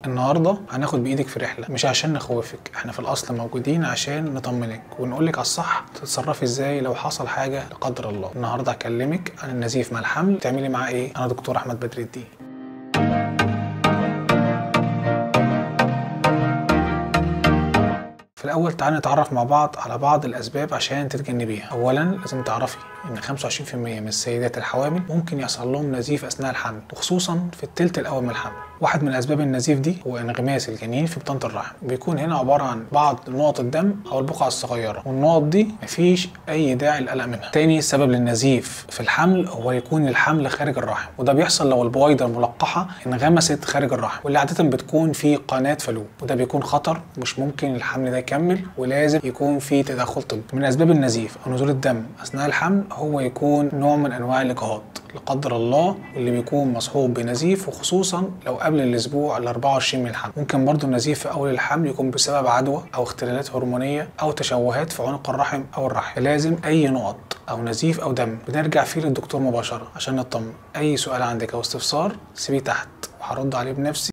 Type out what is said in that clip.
النهارده هناخد بايدك في رحله مش عشان نخوفك احنا في الاصل موجودين عشان نطمنك ونقول لك على الصح تتصرفي ازاي لو حصل حاجه لا قدر الله النهارده هكلمك عن النزيف مع الحمل تعملي معاه ايه انا دكتور احمد بدر الدين في الأول تعالى نتعرف مع بعض على بعض الأسباب عشان تتجنبيها. أولاً لازم تعرفي إن 25% من السيدات الحوامل ممكن يحصل لهم نزيف أثناء الحمل وخصوصاً في التلت الأول من الحمل. واحد من أسباب النزيف دي هو انغماس الجنين في بطانة الرحم. بيكون هنا عبارة عن بعض نقط الدم أو البقع الصغيرة والنقط دي مفيش أي داعي للقلق منها. تاني سبب للنزيف في الحمل هو يكون الحمل خارج الرحم وده بيحصل لو البويضة الملقحة انغمست خارج الرحم واللي عادة بتكون في قناة فالوب وده بيكون خطر مش ممكن الحمل ده يكمل ولازم يكون في تدخل طبي من اسباب النزيف او نزول الدم اثناء الحمل هو يكون نوع من انواع الاجهاض لا قدر الله واللي بيكون مصحوب بنزيف وخصوصا لو قبل الاسبوع ال 24 من الحمل ممكن برضو النزيف في اول الحمل يكون بسبب عدوى او اختلالات هرمونيه او تشوهات في عنق الرحم او الرحم فلازم اي نقط او نزيف او دم بنرجع فيه للدكتور مباشره عشان نطمن اي سؤال عندك او استفسار سيبيه تحت وهرد عليه بنفسي